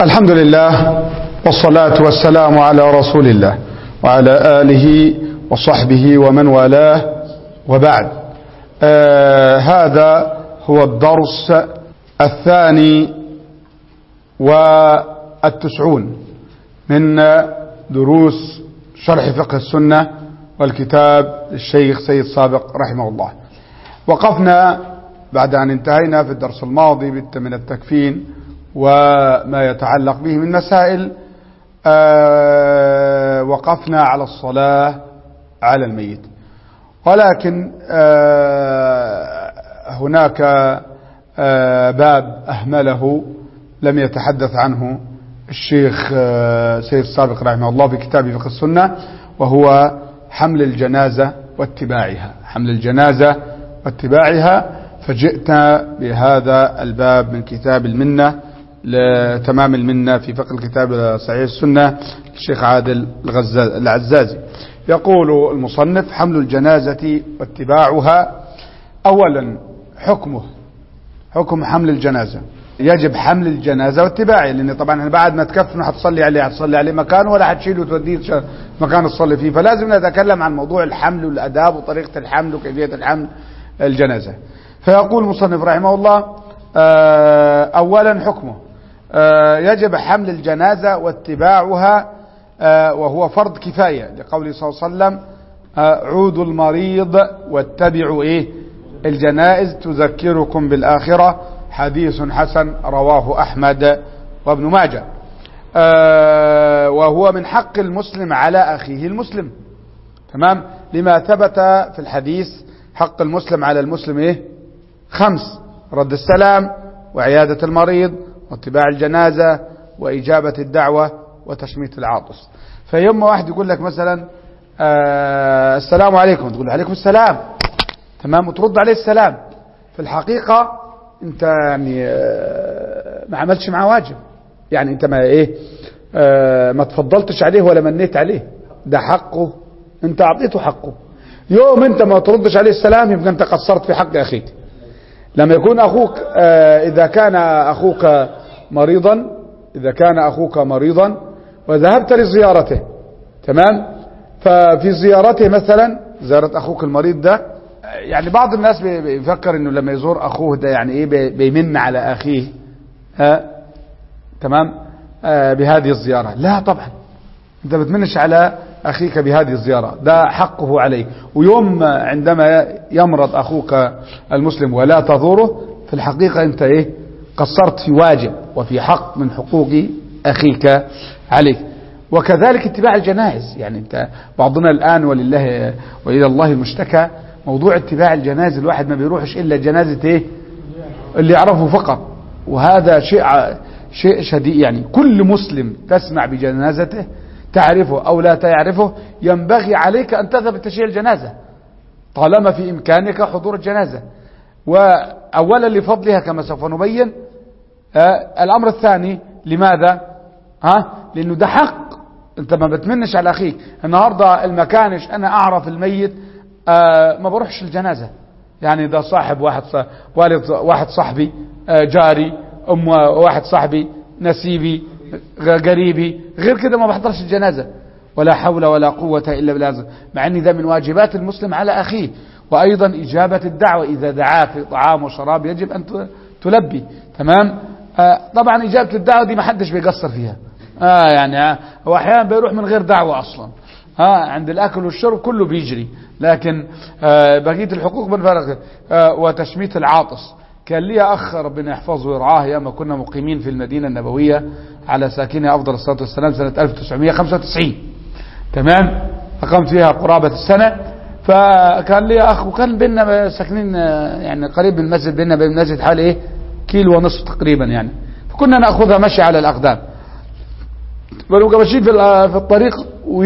الحمد لله والصلاة والسلام على رسول الله وعلى آله وصحبه ومن والاه وبعد آه هذا هو الدرس الثاني والتسعون من دروس شرح فقه السنة والكتاب للشيخ سيد صابق رحمه الله وقفنا بعد أن انتهينا في الدرس الماضي من التكفين وما يتعلق به من مسائل آه وقفنا على الصلاة على الميت ولكن آه هناك آه باب أهمله لم يتحدث عنه الشيخ سيد السابق رحمه الله في كتاب فقه السنة وهو حمل الجنازة واتباعها حمل الجنازة واتباعها فجئت بهذا الباب من كتاب المنة لتمام المنة في فقه الكتاب صحيح السنة الشيخ عادل العزازي يقول المصنف حمل الجنازة واتباعها أولا حكمه حكم حمل الجنازة يجب حمل الجنازة واتباعه لأن طبعا بعد ما تكفن هتصلي عليه هتصلي عليه مكان ولا هتشيله وتوديه مكان تصلي فيه فلازم نتكلم عن موضوع الحمل والأداب وطريقة الحمل وكيفية الحمل الجنازة فيقول المصنف رحمه الله أولا حكمه يجب حمل الجنازة واتباعها وهو فرض كفاية لقوله صلى الله عليه وسلم عودوا المريض واتبعوا إيه الجنائز تذكركم بالآخرة حديث حسن رواه أحمد وابن ماجه وهو من حق المسلم على أخيه المسلم تمام لما ثبت في الحديث حق المسلم على المسلم إيه خمس رد السلام وعيادة المريض واتباع الجنازة وإجابة الدعوة وتشميت العاطس فيوم واحد يقول لك مثلا آه السلام عليكم تقول له عليكم السلام تمام وترد عليه السلام في الحقيقة انت يعني آه ما عملتش معاه واجب يعني انت ما ايه آه ما تفضلتش عليه ولا منيت عليه ده حقه انت اعطيته حقه يوم انت ما تردش عليه السلام يبقى انت قصرت في حق اخيك لما يكون اخوك آه اذا كان اخوك مريضا اذا كان اخوك مريضا وذهبت لزيارته تمام ففي زيارته مثلا زيارة اخوك المريض ده يعني بعض الناس بيفكر انه لما يزور اخوه ده يعني ايه بيمن على اخيه ها تمام آه بهذه الزيارة لا طبعا انت بتمنش على اخيك بهذه الزيارة ده حقه عليك ويوم عندما يمرض اخوك المسلم ولا تزوره في الحقيقة انت ايه قصرت في واجب وفي حق من حقوق اخيك عليك وكذلك اتباع الجنائز يعني انت بعضنا الان ولله والى الله المشتكى موضوع اتباع الجنازة الواحد ما بيروحش إلا جنازة إيه اللي يعرفه فقط وهذا شيء شيء شديد يعني كل مسلم تسمع بجنازته تعرفه أو لا تعرفه ينبغي عليك أن تذهب لتشييع الجنازة طالما في إمكانك حضور الجنازة وأولا لفضلها كما سوف نبين آه الأمر الثاني لماذا ها لأنه ده حق أنت ما بتمنش على أخيك النهاردة المكانش أنا أعرف الميت آه ما بروحش الجنازة يعني ده صاحب واحد صاحب والد واحد صاحبي آه جاري أم واحد صاحبي نسيبي قريبي غير كده ما بحضرش الجنازة ولا حول ولا قوة إلا بالله مع أن ده من واجبات المسلم على أخيه وأيضا إجابة الدعوة إذا دعاه في طعام وشراب يجب أن تلبي تمام آه طبعا إجابة الدعوة دي ما حدش بيقصر فيها آه يعني آه هو أحيانا بيروح من غير دعوة أصلا ها عند الأكل والشرب كله بيجري لكن آه بقية الحقوق بنفرق آه وتشميت العاطس كان لي أخ ربنا يحفظه ويرعاه ياما كنا مقيمين في المدينة النبوية على ساكنها أفضل الصلاة والسلام سنة 1995 تمام أقمت فيها قرابة السنة فكان لي أخ وكان بيننا ساكنين يعني قريب من المسجد بيننا بين المسجد حوالي إيه كيلو ونصف تقريبا يعني فكنا نأخذها مشي على الأقدام ونبقى ماشيين في الطريق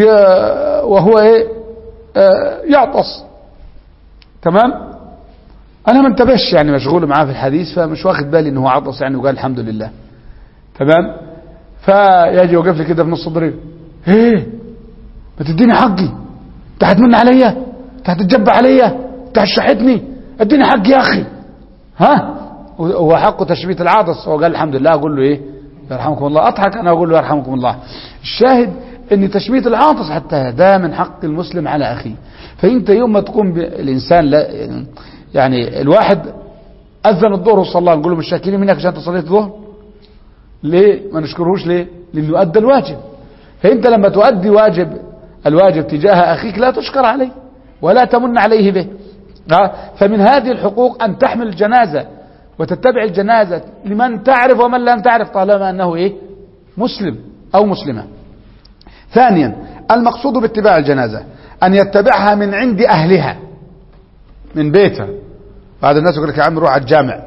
وهو ايه آه يعطس تمام انا ما انتبهش يعني مشغول معاه في الحديث فمش واخد بالي انه عطس يعني وقال الحمد لله تمام فيجي يوقف لي كده في نص الطريق ايه ما تديني حقي انت هتمن عليا انت هتتجبى عليا انت هتشحتني اديني حقي يا اخي ها هو حقه تشبيت العطس هو قال الحمد لله اقول له ايه يرحمكم الله أضحك أنا أقول له يرحمكم الله الشاهد أن تشميت العاطس حتى ده من حق المسلم على أخيه فأنت يوم ما تقوم ب- الإنسان لا يعني الواحد أذن الظهر وصلى الله نقول له مش شاكرين منك عشان أنت صليت الظهر ليه ما نشكرهوش ليه لأنه أدى الواجب فأنت لما تؤدي واجب الواجب تجاه أخيك لا تشكر عليه ولا تمن عليه به ها؟ فمن هذه الحقوق أن تحمل الجنازة وتتبع الجنازة لمن تعرف ومن لم تعرف طالما أنه إيه مسلم أو مسلمة ثانيا المقصود باتباع الجنازة أن يتبعها من عند أهلها من بيتها بعض الناس يقول لك يا عم روح على الجامع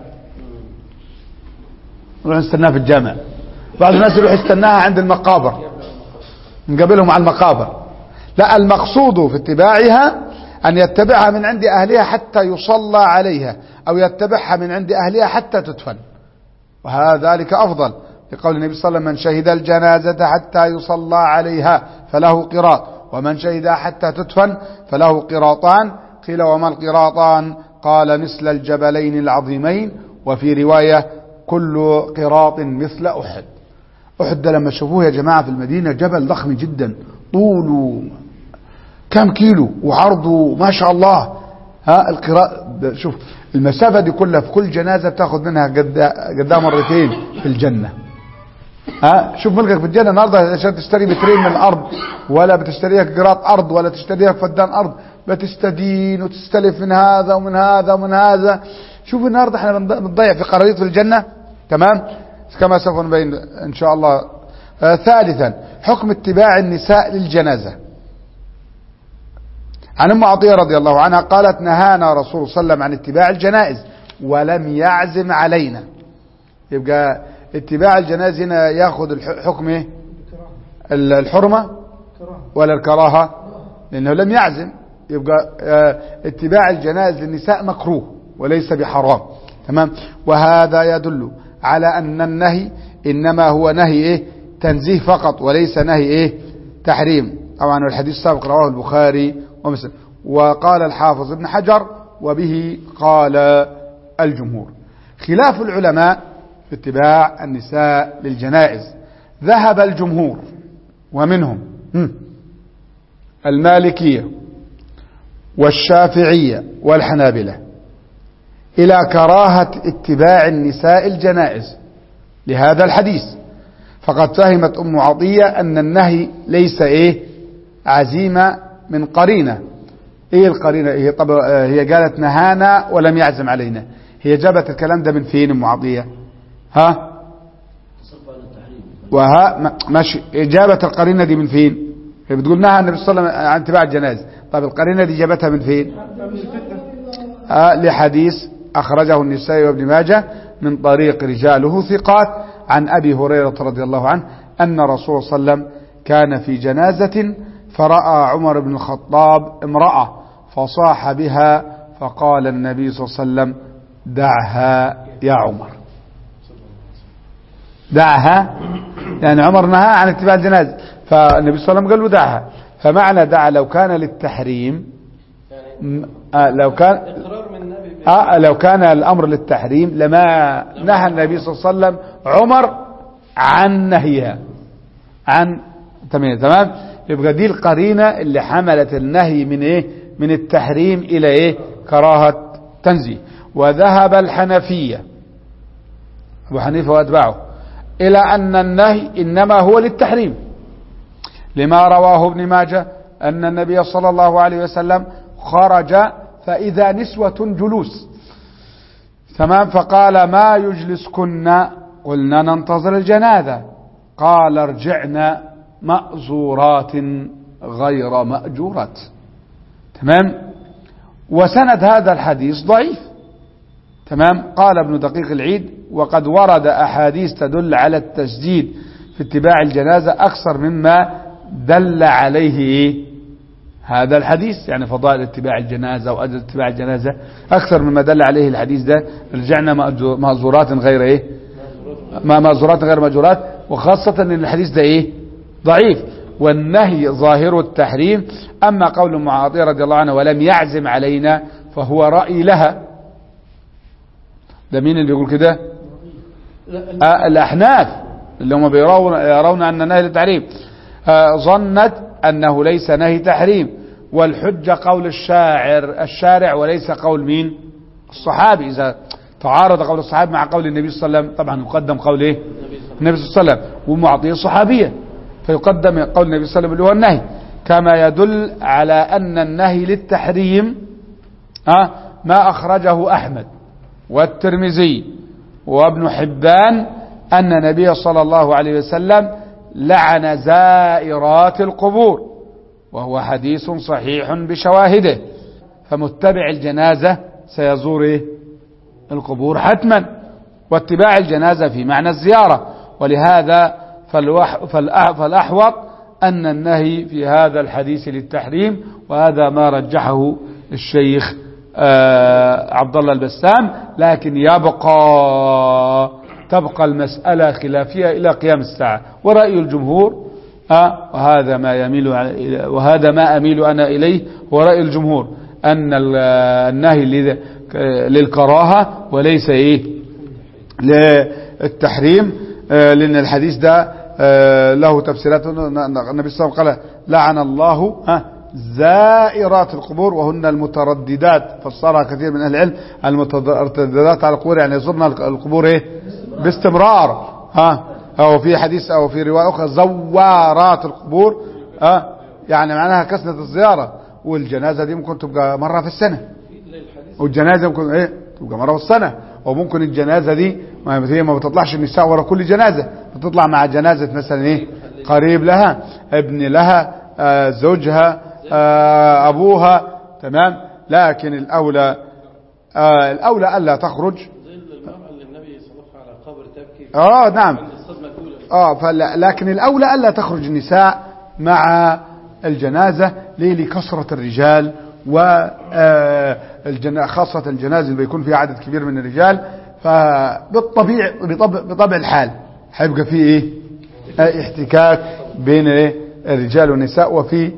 نروح نستناها في الجامع بعض الناس يروح يستناها عند المقابر نقابلهم على المقابر لا المقصود في اتباعها أن يتبعها من عند أهلها حتى يصلى عليها أو يتبعها من عند أهلها حتى تدفن وهذا ذلك أفضل لقول النبي صلى الله عليه وسلم من شهد الجنازة حتى يصلى عليها فله قراط ومن شهدها حتى تدفن فله قراطان قيل وما القراطان قال مثل الجبلين العظيمين وفي رواية كل قراط مثل أحد أحد ده لما شافوه يا جماعة في المدينة جبل ضخم جدا طوله كم كيلو وعرضه ما شاء الله ها القراءة ده شوف المسافة دي كلها في كل جنازة بتاخد منها قد قدها مرتين في الجنة ها شوف ملكك في الجنة النهارده عشان تشتري مترين من الأرض ولا بتشتريها قراط أرض ولا تشتريها فدان أرض بتستدين وتستلف من هذا ومن هذا ومن هذا شوف النهارده احنا بنض- بنضيع في قراريط في الجنة تمام كما سوف نبين إن شاء الله آه ثالثا حكم اتباع النساء للجنازة عن ام عطيه رضي الله عنها قالت نهانا رسول الله صلى الله عليه وسلم عن اتباع الجنائز ولم يعزم علينا يبقى اتباع الجنائز هنا ياخذ الحكم ايه ال- الحرمه ولا الكراهه لانه لم يعزم يبقى آه، اتباع الجنائز للنساء مكروه وليس بحرام تمام وهذا يدل على ان النهي انما هو نهي ايه تنزيه فقط وليس نهي ايه تحريم طبعا الحديث السابق رواه البخاري ومسلم وقال الحافظ ابن حجر وبه قال الجمهور خلاف العلماء في اتباع النساء للجنائز ذهب الجمهور ومنهم هم، المالكية والشافعية والحنابلة إلى كراهة اتباع النساء الجنائز لهذا الحديث فقد فهمت أم عطية أن النهي ليس إيه عزيمة من قرينة إيه القرينة هي طب آه، هي قالت نهانا ولم يعزم علينا هي جابت الكلام ده من فين أم عطية ها وها ما- ماشي إجابة القرينة دي من فين هي بتقول نهى النبي صلى الله عليه وسلم عن اتباع الجنائز طب القرينة دي جابتها من فين آه لحديث أخرجه النسائي وابن ماجه من طريق رجاله ثقات عن أبي هريرة رضي الله عنه أن رسول الله صلى الله عليه وسلم كان في جنازة فرأى عمر بن الخطاب امرأة فصاح بها فقال النبي صلى الله عليه وسلم دعها يا عمر دعها يعني عمر نهى عن اتباع الجنازة فالنبي صلى الله عليه وسلم قال له دعها فمعنى دعا لو كان للتحريم م- آه لو كان اقرار من النبي ب- آه لو كان الأمر للتحريم لما نهى النبي صلى الله عليه وسلم عمر عن نهيها عن تمام تمام يبقى دي القرينة اللي حملت النهي من ايه من التحريم الى ايه كراهة تنزيه وذهب الحنفية ابو حنيفة واتباعه الى ان النهي انما هو للتحريم لما رواه ابن ماجه أن النبي صلى الله عليه وسلم خرج فإذا نسوة جلوس تمام فقال ما يجلسكن قلنا ننتظر الجنازة قال ارجعنا مأزورات غير مأجورات تمام وسند هذا الحديث ضعيف تمام قال ابن دقيق العيد وقد ورد أحاديث تدل على التسديد في اتباع الجنازة أكثر مما دل عليه إيه؟ هذا الحديث يعني فضائل اتباع الجنازة وأجل اتباع الجنازة أكثر مما دل عليه الحديث ده رجعنا مأجو- مأزورات غير إيه ما مأزورات غير مأجورات وخاصة أن الحديث ده إيه ضعيف والنهي ظاهر التحريم أما قول معاطية رضي الله عنه ولم يعزم علينا فهو رأي لها ده مين اللي يقول كده لا، ال- آه الأحناف اللي هم بيرون يرون أن نهي للتحريم آه، ظنت أنه ليس نهي تحريم والحجة قول الشاعر الشارع وليس قول مين الصحابي إذا تعارض قول الصحابي مع قول النبي صلى الله عليه وسلم طبعا يقدم قول ايه النبي صلى الله عليه وسلم ومعطيه صحابية فيقدم قول النبي صلى الله عليه وسلم اللي هو النهي كما يدل على أن النهي للتحريم آه ما أخرجه أحمد والترمذي وابن حبان أن النبي صلى الله عليه وسلم لعن زائرات القبور وهو حديث صحيح بشواهده فمتبع الجنازة سيزور إيه؟ القبور حتما واتباع الجنازة في معنى الزيارة ولهذا فالوح فالأح فالأحوط أن النهي في هذا الحديث للتحريم وهذا ما رجحه الشيخ آه عبد الله البسام لكن يبقى تبقى المسألة خلافية إلى قيام الساعة ورأي الجمهور آه وهذا ما يميل وهذا ما أميل أنا إليه هو رأي الجمهور أن النهي للكراهة وليس إيه للتحريم آه لأن الحديث ده آه له تفسيرات النبي صلى الله عليه وسلم قال لعن الله زائرات القبور وهن المترددات فسرها كثير من أهل العلم المترددات على القبور يعني يزورن القبور إيه باستمرار ها أو في حديث أو في رواية أخرى زوارات القبور ها يعني معناها كسنة الزيارة والجنازة دي ممكن تبقى مرة في السنة والجنازة ممكن ايه تبقى مرة في السنة وممكن الجنازة دي ما هي ما بتطلعش النساء ورا كل جنازة بتطلع مع جنازة مثلا ايه قريب لها ابن لها آه زوجها آه ابوها تمام لكن الاولى آه الاولى الا تخرج اه نعم اه فلا لكن الاولى الا تخرج النساء مع الجنازة ليه لكثرة الرجال و خاصة الجنازة اللي بيكون فيها عدد كبير من الرجال فبالطبيع بطبع, بطبع الحال هيبقى فيه ايه اه احتكاك بين ايه الرجال والنساء وفي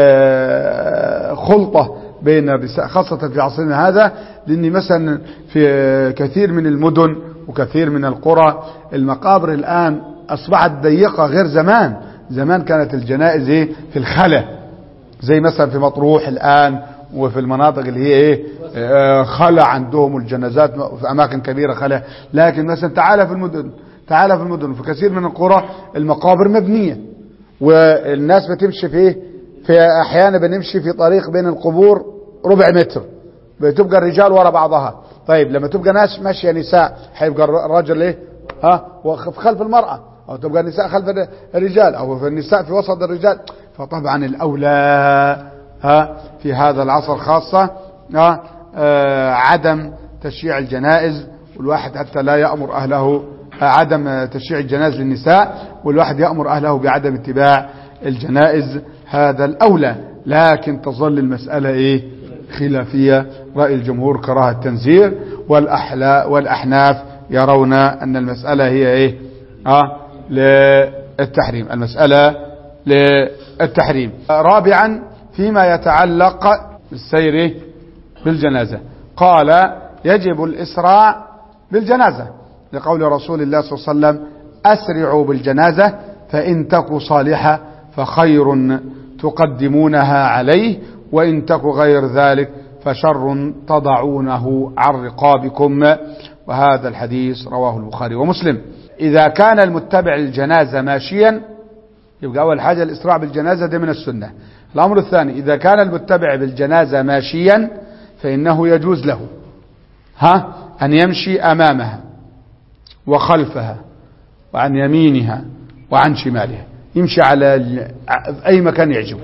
اه خلطة بين النساء خاصة في عصرنا هذا لأن مثلا في كثير من المدن وكثير من القرى المقابر الآن أصبحت ضيقة غير زمان زمان كانت الجنائز ايه في الخلا زي مثلا في مطروح الآن وفي المناطق اللي هي ايه آه خلا عندهم الجنازات في اماكن كبيره خلا لكن مثلا تعالى في المدن تعالى في المدن في كثير من القرى المقابر مبنيه والناس بتمشي في ايه في احيانا بنمشي في طريق بين القبور ربع متر بتبقى الرجال ورا بعضها طيب لما تبقى ناس ماشيه نساء هيبقى الرجل ايه ها خلف المراه او تبقى النساء خلف الرجال او النساء في وسط الرجال فطبعا الاولى ها في هذا العصر خاصة ها آه عدم تشييع الجنائز والواحد حتى لا يأمر أهله عدم تشييع الجنائز للنساء والواحد يأمر أهله بعدم اتباع الجنائز هذا الأولى لكن تظل المسألة إيه خلافية رأي الجمهور كراهة التنزير والأحلاء والأحناف يرون أن المسألة هي إيه آه للتحريم المسألة للتحريم رابعا فيما يتعلق بالسير بالجنازة قال يجب الإسراع بالجنازة لقول رسول الله صلى الله عليه وسلم أسرعوا بالجنازة فإن تك صالحة فخير تقدمونها عليه وإن تك غير ذلك فشر تضعونه عن رقابكم وهذا الحديث رواه البخاري ومسلم إذا كان المتبع الجنازة ماشيا يبقى أول حاجة الإسراع بالجنازة دي من السنة الأمر الثاني إذا كان المتبع بالجنازة ماشيا فإنه يجوز له ها أن يمشي أمامها وخلفها وعن يمينها وعن شمالها يمشي على أي مكان يعجبه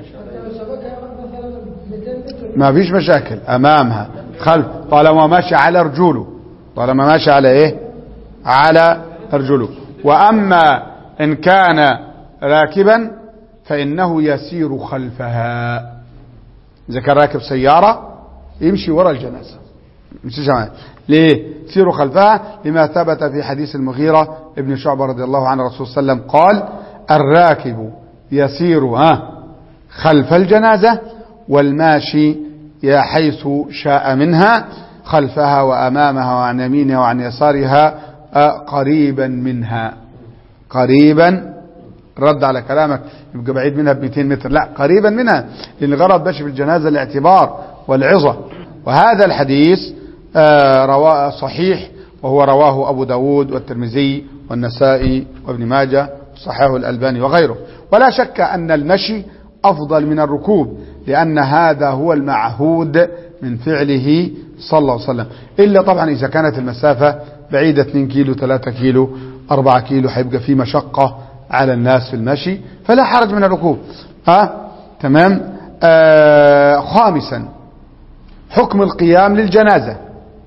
ما فيش مشاكل أمامها خلف طالما ماشي على رجوله طالما ماشي على إيه على رجوله وأما إن كان راكبا فإنه يسير خلفها إذا كان راكب سيارة يمشي وراء الجنازة يمشي جماعة ليه يسير خلفها لما ثبت في حديث المغيرة ابن شعبة رضي الله عنه الرسول صلى الله عليه وسلم قال الراكب يسير ها خلف الجنازة والماشي يا حيث شاء منها خلفها وأمامها وعن يمينها وعن يسارها قريبا منها قريبا رد على كلامك يبقى بعيد منها ب 200 متر لا قريبا منها لان الغرض باش في الجنازه الاعتبار والعظه وهذا الحديث آه روا صحيح وهو رواه ابو داود والترمذي والنسائي وابن ماجه صححه الالباني وغيره ولا شك ان المشي افضل من الركوب لان هذا هو المعهود من فعله صلى الله عليه وسلم الا طبعا اذا كانت المسافه بعيده 2 كيلو 3 كيلو 4 كيلو هيبقى في مشقه على الناس في المشي فلا حرج من الركوب ها تمام آه خامسا حكم القيام للجنازة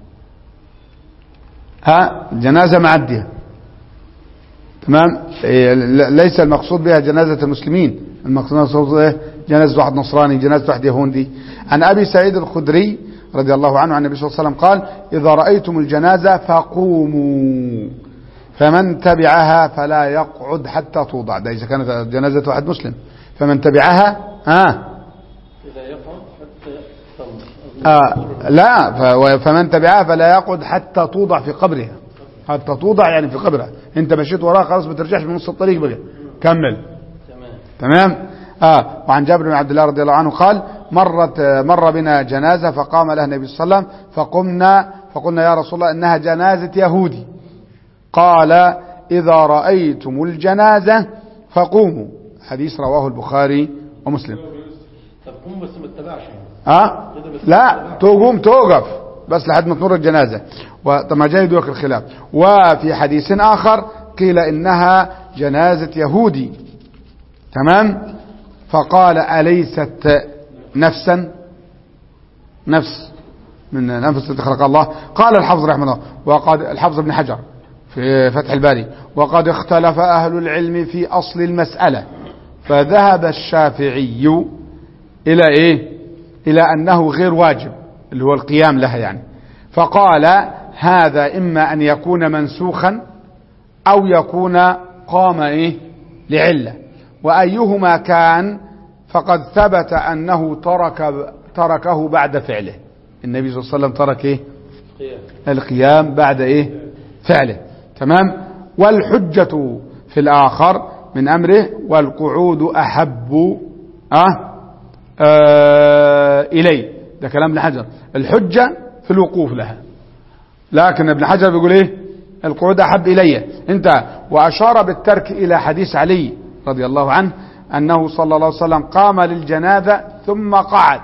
ها الجنازة معدية تمام إيه ليس المقصود بها جنازة المسلمين المقصود ايه جنازة واحد نصراني جنازة واحد يهودي عن أبي سعيد الخدري رضي الله عنه عن النبي صلى الله عليه وسلم قال إذا رأيتم الجنازة فقوموا فمن تبعها فلا يقعد حتى توضع ده إذا كانت جنازة واحد مسلم فمن تبعها ها إذا يقعد حتى تنص آه لا ف- فمن تبعها فلا يقعد حتى توضع في قبرها حتى توضع يعني في قبرها انت مشيت وراها خلاص ما ترجعش من نص الطريق بقى كمل تمام تمام آه وعن جابر بن عبد الله رضي الله عنه قال مرت مر بنا جنازة فقام لها النبي صلى الله عليه وسلم فقمنا فقلنا يا رسول الله إنها جنازة يهودي قال إذا رأيتم الجنازة فقوموا حديث رواه البخاري ومسلم طب قوم بس ما تتبعش يعني. ها لا تقوم توقف بس لحد ما تمر الجنازة وطبعا جاي يدوك الخلاف وفي حديث آخر قيل إنها جنازة يهودي تمام فقال أليست نفسا نفس من نفس التي خلق الله قال الحافظ رحمه الله وقد الحافظ ابن حجر في فتح الباري وقد اختلف أهل العلم في أصل المسألة فذهب الشافعي إلى إيه إلى أنه غير واجب اللي هو القيام لها يعني فقال هذا إما أن يكون منسوخا أو يكون قام إيه لعلة وأيهما كان فقد ثبت أنه ترك تركه بعد فعله النبي صلى الله عليه وسلم ترك إيه قيام القيام بعد ايه فعله تمام والحجة في الآخر من أمره والقعود أحب أه آه إليه ده كلام ابن حجر الحجة في الوقوف لها لكن ابن حجر بيقول ايه القعود أحب إلي انت وأشار بالترك إلى حديث علي رضي الله عنه أنه صلى الله عليه وسلم قام للجنازة ثم قعد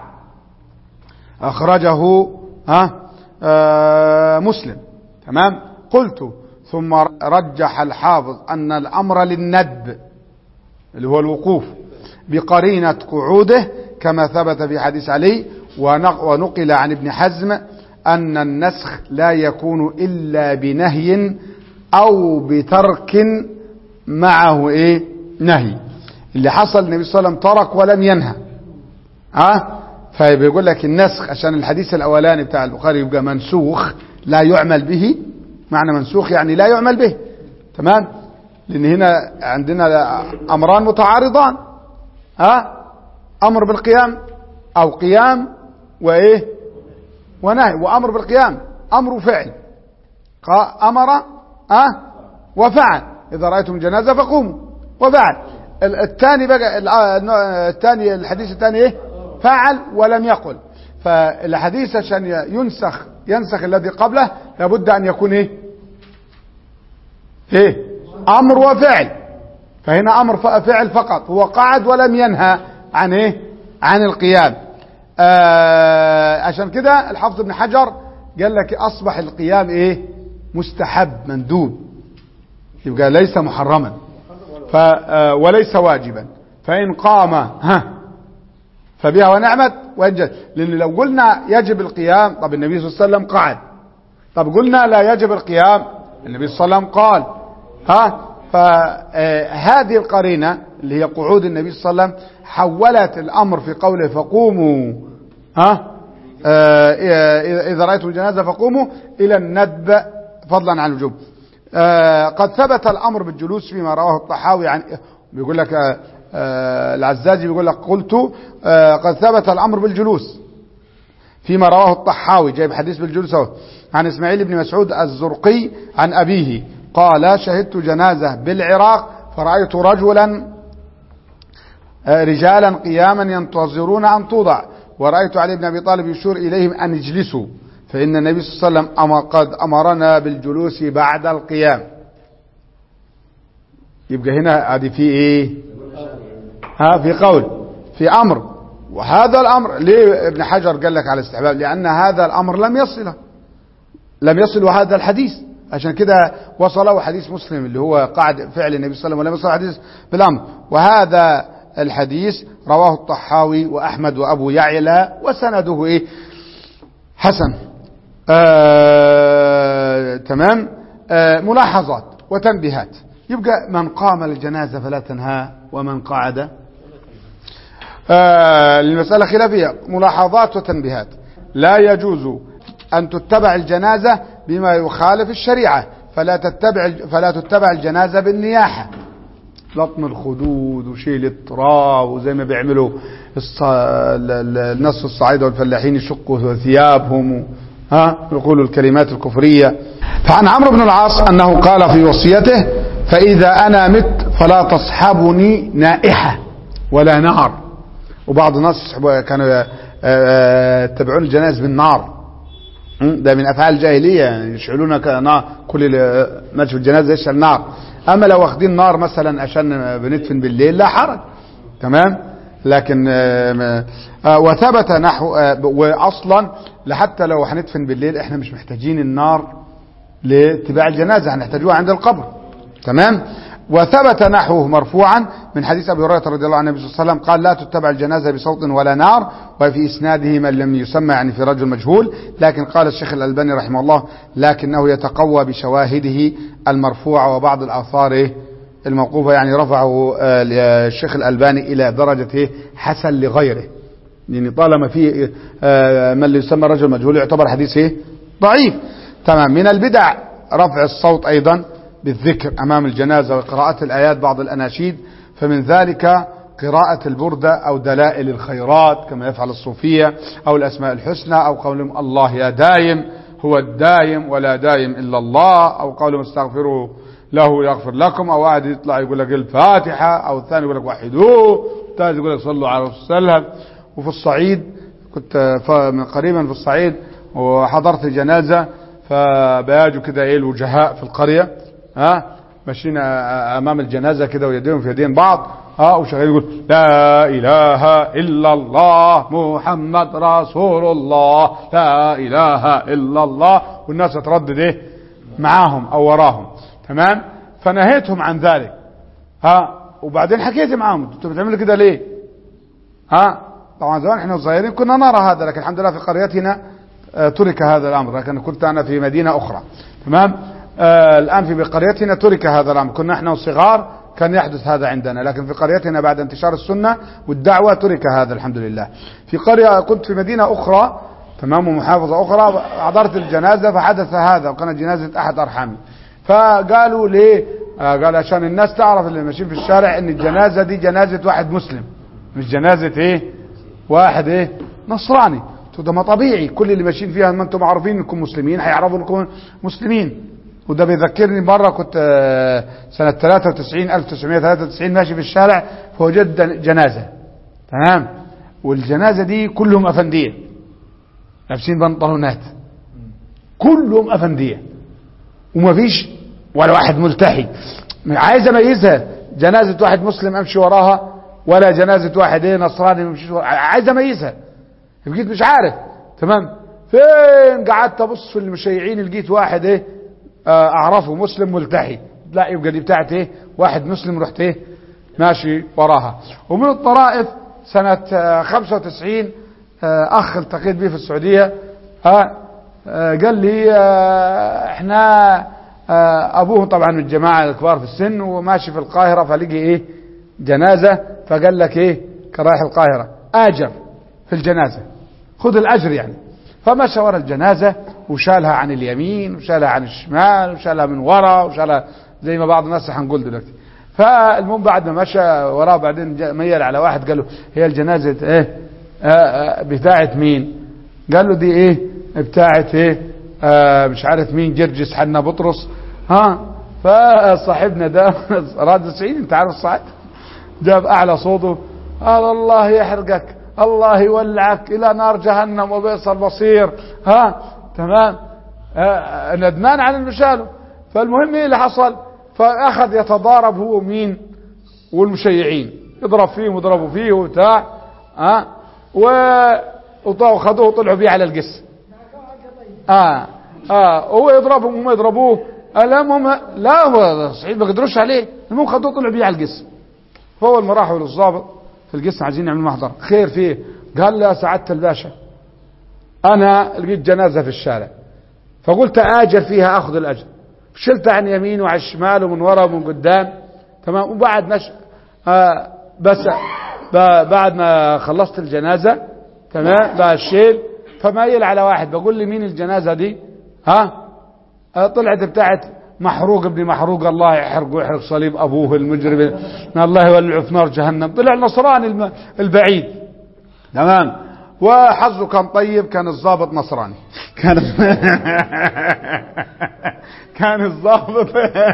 أخرجه ها آه مسلم تمام قلت ثم رجح الحافظ أن الأمر للندب اللي هو الوقوف بقرينة قعوده كما ثبت في حديث علي ونق- ونقل عن ابن حزم أن النسخ لا يكون إلا بنهي أو بترك معه إيه نهي اللي حصل النبي صلى الله عليه وسلم ترك ولم ينهى ها فبيقول لك النسخ عشان الحديث الاولاني بتاع البخاري يبقى منسوخ لا يعمل به معنى منسوخ يعني لا يعمل به تمام لان هنا عندنا امران متعارضان ها امر بالقيام او قيام وايه ونهي وامر بالقيام امر وفعل قا- امر ها وفعل اذا رايتم جنازه فقوموا وفعل ال- الثاني بقى الع- النوع- الثاني الحديث الثاني ايه فعل ولم يقل فالحديث عشان ي- ينسخ ينسخ الذي قبله لابد ان يكون ايه ايه امر وفعل فهنا امر ف- فعل فقط هو قعد ولم ينهى عن ايه عن القيام آه عشان كده الحافظ ابن حجر قال لك اصبح القيام ايه مستحب مندوب يبقى ليس محرما ف آه، وليس واجبا فإن قام ها فبها ونعمت وإن جاز. لأن لو قلنا يجب القيام طب النبي صلى الله عليه وسلم قعد طب قلنا لا يجب القيام النبي صلى الله عليه وسلم قال ها فهذه القرينة اللي هي قعود النبي صلى الله عليه وسلم حولت الأمر في قوله فقوموا ها آه، إذا إذا رأيتم الجنازة فقوموا إلى الندب فضلا عن الوجوب آه، قد ثبت الأمر بالجلوس فيما رواه الطحاوي عن بيقول لك آه، آه، العزازي بيقول لك قلت آه، قد ثبت الأمر بالجلوس فيما رواه الطحاوي جايب حديث بالجلوس اهو عن اسماعيل بن مسعود الزرقي عن أبيه قال شهدت جنازة بالعراق فرأيت رجلا آه، رجالا قياما ينتظرون أن توضع ورأيت علي بن أبي طالب يشير إليهم أن اجلسوا فإن النبي صلى الله عليه وسلم أما قد أمرنا بالجلوس بعد القيام يبقى هنا هذه في إيه ها في قول في أمر وهذا الأمر ليه ابن حجر قال لك على الاستحباب لأن هذا الأمر لم يصله لم يصل هذا الحديث عشان كده وصله حديث مسلم اللي هو قاعد فعل النبي صلى الله عليه وسلم ولم يصل حديث بالأمر وهذا الحديث رواه الطحاوي وأحمد وأبو يعلى وسنده إيه حسن آه تمام آه ملاحظات وتنبيهات يبقى من قام للجنازة فلا تنهى ومن قعد آه المسألة خلافية ملاحظات وتنبيهات لا يجوز أن تتبع الجنازة بما يخالف الشريعة فلا تتبع فلا تتبع الجنازة بالنياحة لطم الخدود وشيل التراب وزي ما بيعملوا الص... ال- ال- الناس في الصعيدة والفلاحين يشقوا ثيابهم و... ها يقولوا الكلمات الكفرية فعن عمرو بن العاص أنه قال في وصيته فإذا أنا مت فلا تصحبني نائحة ولا نار وبعض الناس يسحبوا- كانوا آه، آه، يتبعون الجنائز بالنار م? ده من افعال الجاهليه يعني يشعلون كنار كل اللي ماشي في الجنازه يشعل نار اما لو واخدين نار مثلا عشان بندفن بالليل لا حرج تمام لكن آه، ما- آه، وثبت نحو آه، واصلا لحتى لو هندفن بالليل احنا مش محتاجين النار لاتباع الجنازه هنحتاجوها عند القبر تمام وثبت نحوه مرفوعا من حديث ابي هريره رضي الله عنه النبي صلى الله عليه وسلم قال لا تتبع الجنازه بصوت ولا نار وفي اسناده من لم يسمى يعني في رجل مجهول لكن قال الشيخ الالباني رحمه الله لكنه يتقوى بشواهده المرفوعه وبعض الاثار إيه؟ الموقوفه يعني رفعه آه، الشيخ الالباني الى درجه إيه؟ حسن لغيره يعني طالما في آه، من يسمى رجل مجهول يعتبر حديث ايه ضعيف تمام من البدع رفع الصوت ايضا بالذكر امام الجنازه وقراءه الايات بعض الاناشيد فمن ذلك قراءة البردة أو دلائل الخيرات كما يفعل الصوفية أو الأسماء الحسنى أو قولهم الله يا دايم هو الدايم ولا دايم إلا الله أو قولهم استغفروا له يغفر لكم أو واحد يطلع يقول لك الفاتحة أو الثاني يقول لك وحدوه الثالث يقول لك صلوا على رسول الله صلى الله عليه وسلم وفي الصعيد كنت ف- من قريبا في الصعيد وحضرت جنازة فبياجوا كده ايه الوجهاء في القرية ها ماشيين امام الجنازة كده ويديهم في يدين بعض ها وشغال يقول لا اله الا الله محمد رسول الله لا اله الا الله والناس تردد ايه معاهم او وراهم تمام فنهيتهم عن ذلك ها وبعدين حكيت معاهم انتوا بتعملوا كده ليه ها طبعا زمان احنا صغيرين كنا نرى هذا لكن الحمد لله في قريتنا آه، ترك هذا الامر لكن كنت انا في مدينه اخرى تمام آه الان في قريتنا ترك هذا الامر كنا احنا صغار كان يحدث هذا عندنا لكن في قريتنا بعد انتشار السنه والدعوه ترك هذا الحمد لله في قريه كنت في مدينه اخرى تمام ومحافظه اخرى حضرت الجنازه فحدث هذا وكانت جنازه احد ارحامي فقالوا ليه آه قال عشان الناس تعرف اللي ماشيين في الشارع ان الجنازه دي جنازه واحد مسلم مش جنازه ايه واحد ايه نصراني قلت له ده ما طبيعي كل اللي ماشيين فيها ما انتم عارفين انكم مسلمين هيعرفوا انكم مسلمين وده بيذكرني مره كنت آه، سنه 93 1993 ماشي في الشارع فوجدت جنازه تمام والجنازه دي كلهم افنديه لابسين بنطلونات كلهم افنديه وما فيش ولا واحد ملتحي عايز اميزها جنازه واحد مسلم امشي وراها ولا جنازه واحد ايه نصراني ما امشيش وراها عايز اميزها بقيت مش عارف تمام فين قعدت ابص في المشيعين لقيت واحد ايه آه، اعرفه مسلم ملتحي لا يبقى دي بتاعت ايه واحد مسلم رحت ايه ماشي وراها ومن الطرائف سنة آه، 95 آه، اخ التقيت به في السعودية ها آه، قال لي آه، احنا آه، ابوه طبعا من الجماعة الكبار في السن وماشي في القاهرة فلقي ايه جنازة فقال لك ايه كان رايح القاهرة اجر في الجنازة خذ الاجر يعني فمشى ورا الجنازة وشالها عن اليمين وشالها عن الشمال وشالها من ورا وشالها زي ما بعض الناس هنقول دلوقتي فالمهم بعد ما مشى وراه بعدين جا- ميل على واحد قال له هي الجنازة ايه آه آه بتاعت مين قال له دي ايه بتاعت ايه آه مش عارف مين جرجس حنا بطرس ها فصاحبنا ده راد السعيد انت عارف صاحب جاب اعلى صوته قال الله يحرقك الله يولعك الى نار جهنم وبئس المصير ها تمام آه، ندمان على المشاله فالمهم ايه اللي حصل فاخذ يتضارب هو ومين والمشيعين يضرب فيهم ويضربوا فيه وبتاع ها وخذوه وطلعوا بيه على القس اه اه هو يضربهم وهم يضربوه المهم لا هو صحيح ما قدروش عليه المهم خدوه طلعوا بيه على القس فهو لما راحوا للضابط في القسم عايزين يعملوا محضر خير فيه قال له يا سعاده الباشا انا لقيت جنازه في الشارع فقلت اجر فيها اخذ الاجر شلت عن يمين وعن الشمال ومن ورا ومن قدام تمام وبعد مش آه بس ب- بعد ما خلصت الجنازه تمام بقى الشيل فمايل على واحد بقول لي مين الجنازه دي ها آه طلعت بتاعت محروق ابن محروق الله يحرق ويحرق صليب ابوه المجرم الله يولعه في نار جهنم طلع نصراني الم- البعيد تمام وحظه كان طيب كان الضابط نصراني كان كان الضابط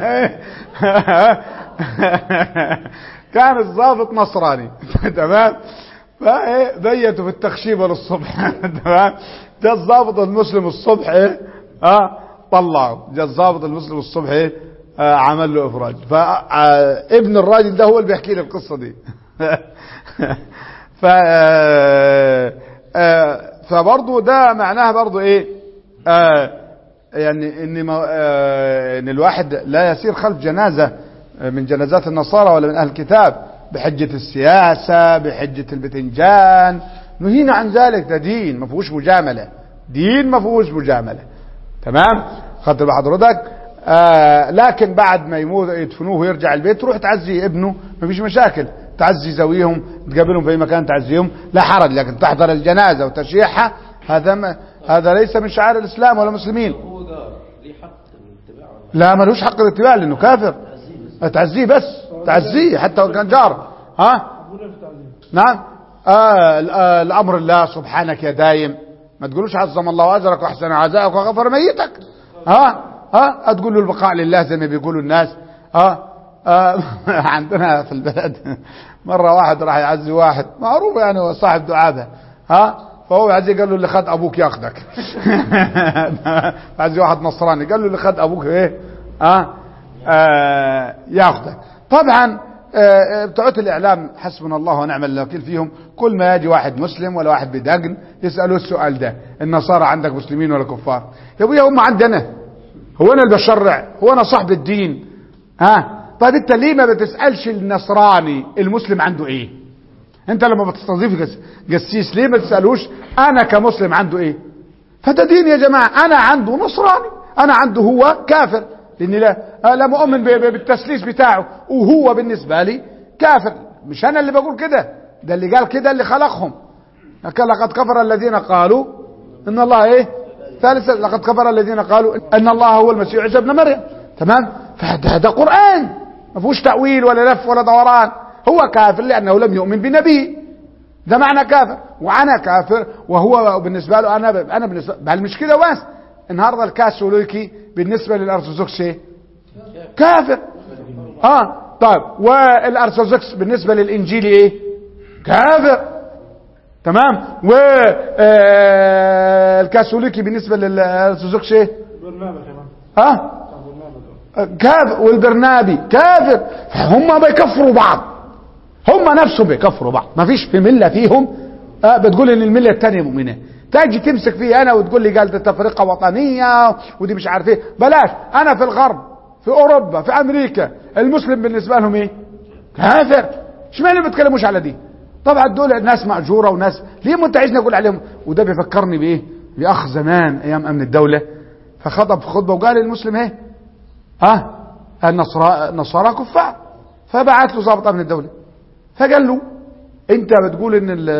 كان الضابط نصراني تمام فايه بيتوا في التخشيبه للصبح تمام جاء الضابط المسلم الصبح ايه اه طلعه جاء الضابط المسلم الصبح ايه آه عمل له افراج فابن الراجل ده هو اللي بيحكي لي القصه دي ف آه، فبرضه ده معناها برضه ايه آه يعني ان ما- آه ان الواحد لا يسير خلف جنازه من جنازات النصارى ولا من اهل الكتاب بحجه السياسه بحجه البتنجان نهينا عن ذلك ده دين ما فيهوش مجامله دين ما فيهوش مجامله تمام خدت بحضرتك آه لكن بعد ما يموت يدفنوه ويرجع البيت تروح تعزي ابنه ما فيش مشاكل تعزي زويهم تقابلهم في أي مكان تعزيهم لا حرج لكن تحضر الجنازه وتشييعها هذا ما هذا ليس من شعائر الاسلام ولا المسلمين هو ده ليه حق الاتباع ولا لا ملوش حق الاتباع لانه كافر تعزيه بس تعزيه حتى لو كان جار ها نعم آه ال- آه الامر الله سبحانك يا دايم ما تقولوش عظم الله اجرك واحسن عزاءك وغفر ميتك ها ها تقول له البقاء لله زي ما بيقولوا الناس ها آه عندنا في البلد مره واحد راح يعزي واحد معروف يعني هو صاحب دعابه ها فهو يعزي قال له اللي خد ابوك ياخذك عزي واحد نصراني قال له اللي خد ابوك ايه ها آه ياخذك طبعا آه، بتوع الاعلام حسبنا الله ونعم الوكيل فيهم كل ما يجي واحد مسلم ولا واحد بدقن يسالوه السؤال ده النصارى عندك مسلمين ولا كفار يا ابويا هم عندنا هو انا اللي بشرع هو انا صاحب الدين ها طيب انت ليه ما بتسالش النصراني المسلم عنده ايه انت لما بتستضيف جس- جسيس ليه ما تسالوش انا كمسلم عنده ايه فده دين يا جماعه انا عنده نصراني انا عنده هو كافر لاني لا أنا لا مؤمن ب- ب- بالتسليس بتاعه وهو بالنسبه لي كافر مش انا اللي بقول كده ده اللي قال كده اللي خلقهم لكن لقد كفر الذين قالوا ان الله ايه ثالث لقد كفر الذين قالوا ان الله هو المسيح عيسى ابن مريم تمام فهذا هذا قران ما فيهوش تاويل ولا لف ولا دوران هو كافر لانه لم يؤمن بنبي ده معنى كافر وانا كافر وهو بالنسبه له انا انا بالنسبه بل مش كده بس النهارده الكاثوليكي بالنسبه للارثوذكس ايه؟ كافر اه طيب والارثوذكس بالنسبه للانجيل ايه؟ كافر تمام و آه، الكاثوليكي بالنسبه للارثوذكس ايه؟ برنامج كمان ها؟ كافر والبرنابي كافر فهم بيكفروا بعض هم نفسهم بيكفروا بعض ما فيش في مله فيهم آه بتقول ان المله الثانيه مؤمنه تاجي تمسك فيه انا وتقول لي قال ده تفرقه وطنيه ودي مش عارف ايه بلاش انا في الغرب في اوروبا في امريكا المسلم بالنسبه لهم ايه كافر اشمعنى ما بيتكلموش على دي طبعا دول ناس ماجوره وناس ليه ما انت عايزني اقول عليهم وده بيفكرني بايه باخ زمان ايام امن الدوله فخطب في خطبه وقال المسلم ايه ها النصارى النصارى كفار فبعت له ضابط امن الدوله فقال له انت بتقول ان ال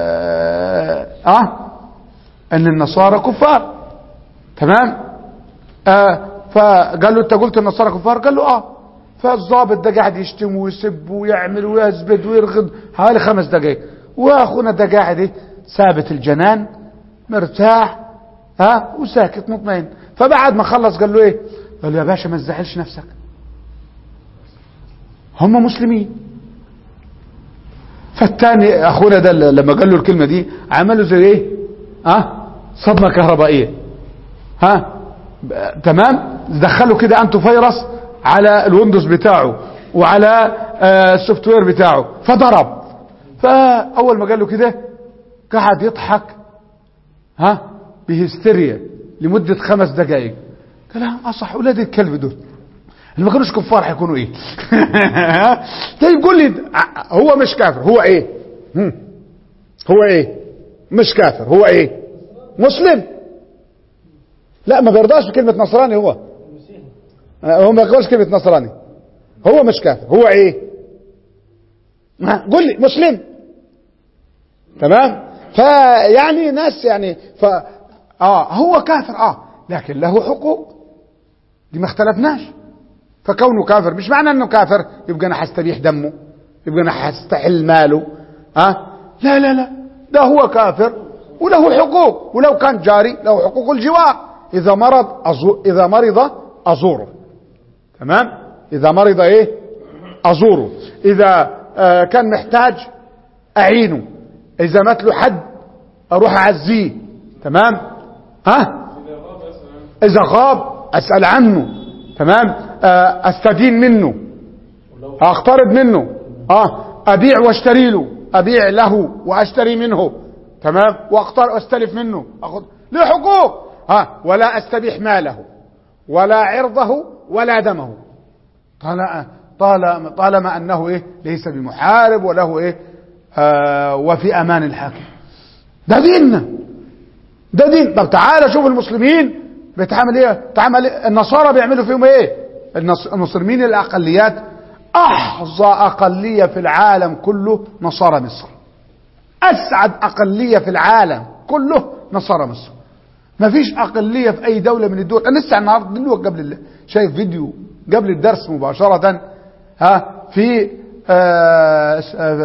اه ان النصارى كفار تمام آه فقال له انت قلت النصارى كفار قال له اه فالضابط ده قاعد يشتم ويسب ويعمل ويزبد ويرغد حوالي خمس دقائق واخونا ده قاعد ايه ثابت الجنان مرتاح ها وساكت مطمئن فبعد ما خلص قال له ايه قال له يا باشا ما تزعلش نفسك هم مسلمين فالتاني اخونا ده لما قال له الكلمة دي عملوا زي ايه ها صدمة كهربائية ها ب- تمام دخلوا كده انتو فيروس على الويندوز بتاعه وعلى آه، السوفت وير بتاعه فضرب فاول ما قال له كده قعد يضحك ها بهستيريا لمدة خمس دقائق قال لها اصح اولاد الكلب دول اللي ما كانوش كفار هيكونوا ايه طيب قول لي ع- هو مش كافر هو ايه هم. هو ايه مش كافر هو ايه مسلم لا ما بيرضاش بكلمة نصراني هو آه، هو ما يقولش كلمة نصراني هو مش كافر هو ايه ها، قول لي مسلم تمام فيعني ناس يعني ف اه هو كافر اه لكن له حقوق دي ما اختلفناش فكونه كافر مش معنى انه كافر يبقى انا هستبيح دمه يبقى انا هستحل ماله ها أه؟ لا لا لا ده هو كافر وله حقوق ولو كان جاري له حقوق الجوار اذا مرض أزو... اذا مرض ازوره تمام اذا مرض ايه ازوره اذا آه كان محتاج اعينه اذا مات له حد اروح اعزيه تمام ها اذا غاب اسال عنه تمام آه استدين منه اقترض منه اه ابيع واشتري له ابيع له واشتري منه تمام واقترض واستلف منه اخذ له حقوق ها ولا استبيح ماله ولا عرضه ولا دمه طالما طالما طالما انه ايه ليس بمحارب وله ايه آه وفي امان الحاكم ده ديننا ده دين طب تعالى شوف المسلمين بيتعامل ايه تعامل إيه؟ النصارى بيعملوا فيهم ايه النص... المسلمين الاقليات احظى اقليه في العالم كله نصارى مصر اسعد اقليه في العالم كله نصارى مصر ما فيش اقليه في اي دوله من الدول انا لسه النهارده دلوقتي قبل ال- شايف فيديو قبل الدرس مباشره ها في آه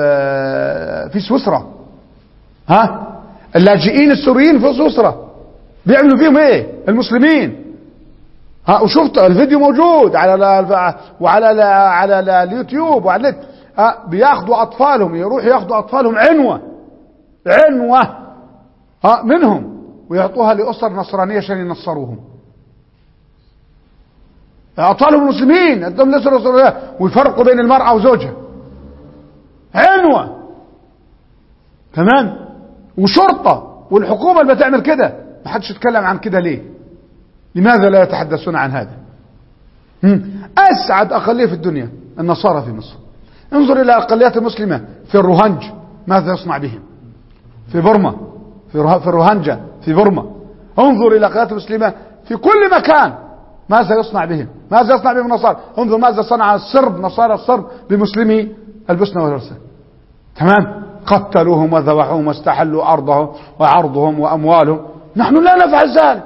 آه في سويسرا ها اللاجئين السوريين في سويسرا بيعملوا فيهم ايه المسلمين ها وشفت الفيديو موجود على ال وعلى ال على ال اليوتيوب وعلى النت ها بياخدوا اطفالهم يروحوا ياخدوا اطفالهم عنوه عنوه ها منهم ويعطوها لاسر نصرانيه عشان ينصروهم اطفالهم المسلمين عندهم الاسر النصرانيه ويفرقوا بين المراه وزوجها عنوه تمام وشرطه والحكومه اللي بتعمل كده ما حدش يتكلم عن كده ليه لماذا لا يتحدثون عن هذا هم؟ اسعد اقليه في الدنيا النصارى في مصر انظر الى الاقليات المسلمه في الروهنج ماذا يصنع بهم في برما في ره- في الروهنجة في برما انظر الى الاقليات المسلمه في كل مكان ماذا يصنع بهم ماذا يصنع بهم النصارى انظر ماذا صنع الصرب نصارى الصرب بمسلمي البوسنه والهرسك تمام قتلوهم وذبحوهم واستحلوا ارضهم وعرضهم واموالهم نحن لا نفعل ذلك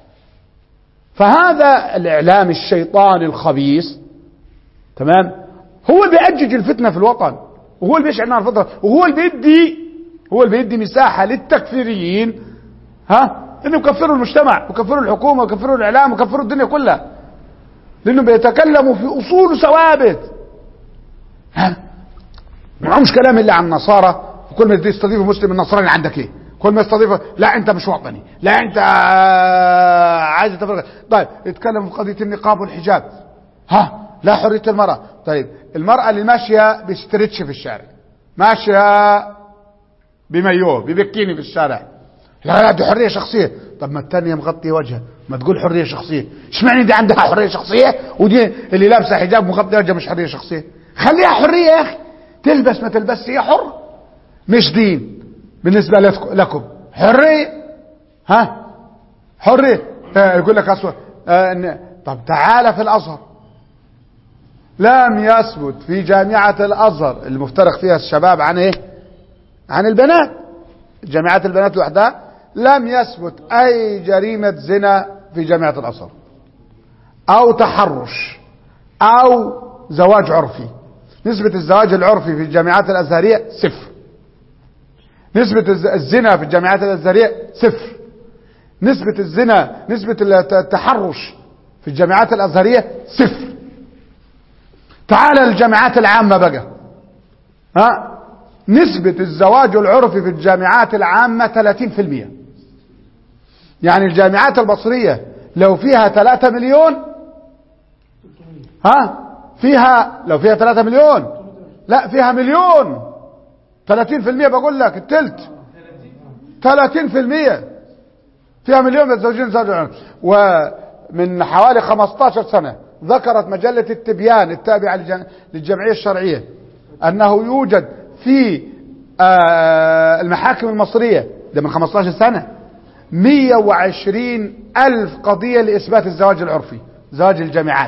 فهذا الاعلام الشيطاني الخبيث تمام هو اللي بيأجج الفتنه في الوطن وهو اللي بيشعل نار الفتنه وهو اللي بيدي هو اللي بيدي مساحه للتكفيريين ها انه يكفروا المجتمع ويكفروا الحكومه ويكفروا الاعلام ويكفروا الدنيا كلها لانه بيتكلموا في اصول وثوابت ها معهمش كلام الا عن النصارى وكل ما تستضيف مسلم النصراني عندك ايه كل ما يستضيف لا انت مش وطني لا انت آه، عايز تفرق طيب يتكلم في قضيه النقاب والحجاب ها لا حريه المراه طيب المراه اللي ماشيه بستريتش في الشارع ماشيه بمايوه ببكيني في الشارع لا لا دي حريه شخصيه طب ما الثانيه مغطيه وجهها ما تقول حريه شخصيه اشمعنى دي عندها حريه شخصيه ودي اللي لابسه حجاب مغطي وجهها مش حريه شخصيه خليها حريه يا اخي تلبس ما تلبسش هي حر مش دين بالنسبه لك- لكم حريه ها حريه آه يقول لك أسود آه إن- طب تعالى في الازهر لم يثبت في جامعه الازهر المفترق فيها الشباب عن ايه عن البنات جامعات البنات لوحدها لم يثبت اي جريمه زنا في جامعه الازهر او تحرش او زواج عرفي نسبة الزواج العرفي في الجامعات الازهرية صفر نسبة الز- الزنا في الجامعات الازهرية صفر نسبة الزنا نسبة الت- التحرش في الجامعات الازهرية صفر تعال الجامعات العامة بقى ها نسبة الزواج العرفي في الجامعات العامة 30% يعني الجامعات البصرية لو فيها 3 مليون ها فيها لو فيها 3 مليون لا فيها مليون 30% بقول لك التلت 30% فيها مليون متزوجين زوج عرفي ومن حوالي 15 سنة ذكرت مجلة التبيان التابعة للجم- للجمعية الشرعية أنه يوجد في آه، المحاكم المصرية ده من 15 سنة 120 ألف قضية لإثبات الزواج العرفي زواج الجامعات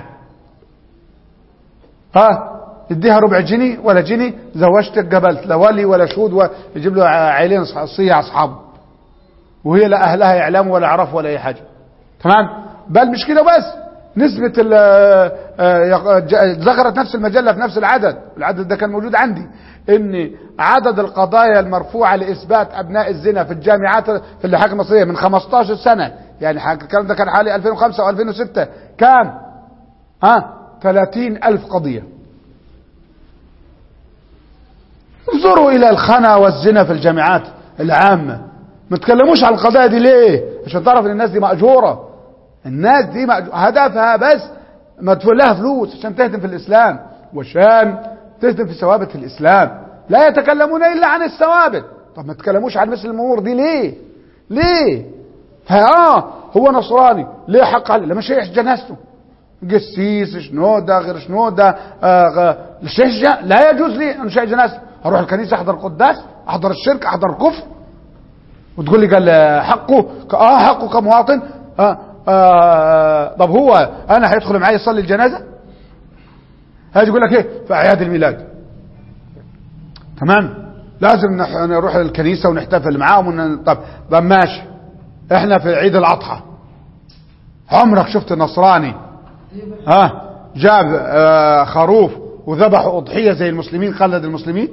ها يديها ربع جنيه ولا جنيه زوجتك قبلت لا ولي ولا شهود ويجيب له عائلين صيع أصحابه وهي لا أهلها يعلموا ولا يعرفوا ولا أي حاجة تمام بل مش كده بس نسبة ال- آه، يق- ج- ذكرت نفس المجلة في نفس العدد العدد ده كان موجود عندي ان عدد القضايا المرفوعة لإثبات أبناء الزنا في الجامعات في المحاكم المصرية من 15 سنة يعني حاجة- الكلام ده كان حوالي 2005 أو 2006 كام ها 30 ألف قضية انظروا إلى الخنا والزنا في الجامعات العامة ما تكلموش عن القضايا دي ليه عشان تعرف ان الناس دي مأجورة الناس دي مأجورة. هدفها بس مدفوع لها فلوس عشان تهدم في الإسلام وعشان تهدم في ثوابت الإسلام لا يتكلمون إلا عن الثوابت طب ما تكلموش عن مثل الأمور دي ليه ليه ها هو نصراني ليه حق عليه لما شيخ جنازته قسيس شنو ده غير شنو ده آه غ- الشيخ جا- لا يجوز لي ان شيء جنازته اروح الكنيسه احضر قداس احضر الشرك احضر كفر وتقول لي قال آه، حقه ك- اه حقه كمواطن آه آه طب هو انا هيدخل معي يصلي الجنازه هاجي يقول لك ايه في اعياد الميلاد تمام لازم نح- نروح للكنيسه ونحتفل معاهم ون... طب طب ماشي احنا في عيد الاضحى عمرك شفت نصراني ها جاب آه خروف وذبح اضحيه زي المسلمين قلد المسلمين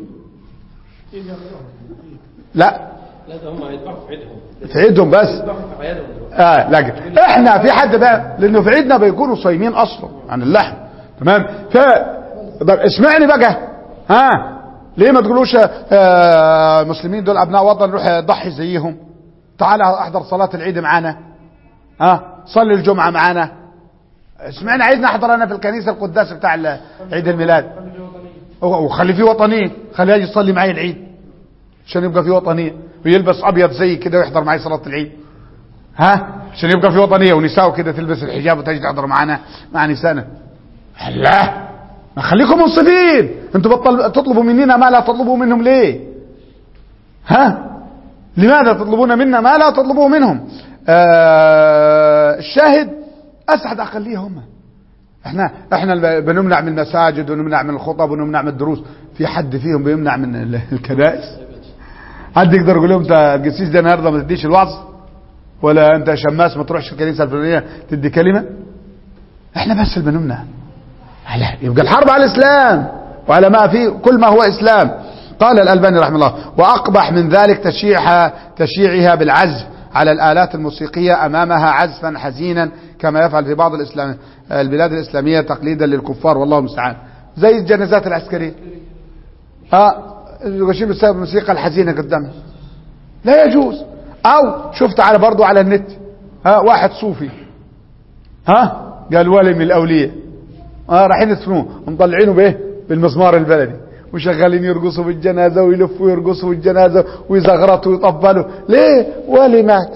لا لا ده هم هيذبحوا في عيدهم في عيدهم بس يذبحوا في عيادهم دلوقتي اه لكن احنا في حد بقى لانه في عيدنا بيكونوا صايمين اصلا عن اللحم تمام ف طب اسمعني بقى ها ليه ما تقولوش آه المسلمين دول ابناء وطن نروح نضحي زيهم تعال احضر صلاه العيد معانا ها صلي الجمعه معانا اسمعنا عايزنا احضر انا في الكنيسه القداس بتاع ال- عيد الميلاد وخلي فيه وطنيه خليه يجي يصلي معي العيد عشان يبقى فيه وطنيه ويلبس ابيض زي كده ويحضر معي صلاه العيد ها عشان يبقى في وطنيه ونساء كده تلبس الحجاب وتجي تحضر معنا مع نسانا لا ما خليكم منصفين انتوا بطل تطلبوا مننا ما لا تطلبوا منهم ليه ها لماذا تطلبون منا ما لا تطلبوه منهم آه الشاهد اسعد اقليه هم احنا احنا الب- بنمنع من المساجد ونمنع من الخطب ونمنع من الدروس في حد فيهم بيمنع من ال- الكنائس حد يقدر يقول لهم انت القسيس ده النهارده ما تديش الوعظ ولا انت شماس ما تروحش الكنيسه الفلانيه تدي كلمه احنا بس اللي بنمنع لا يبقى الحرب على الاسلام وعلى ما فيه كل ما هو اسلام قال الالباني رحمه الله واقبح من ذلك تشيعها تشييعها بالعزف على الالات الموسيقيه امامها عزفا حزينا كما يفعل في بعض الاسلام البلاد الاسلاميه تقليدا للكفار والله المستعان زي الجنازات العسكريه ها يشيلوا السبب الموسيقى الحزينه قدامها لا يجوز او شفت على برضو على النت ها واحد صوفي ها قال ولي من الاولياء اه رايحين يدفنوه مطلعينه بايه بالمزمار البلدي وشغالين يرقصوا بالجنازه ويلفوا ويرقصوا بالجنازه ويزغرطوا ويطبلوا ليه ولي مات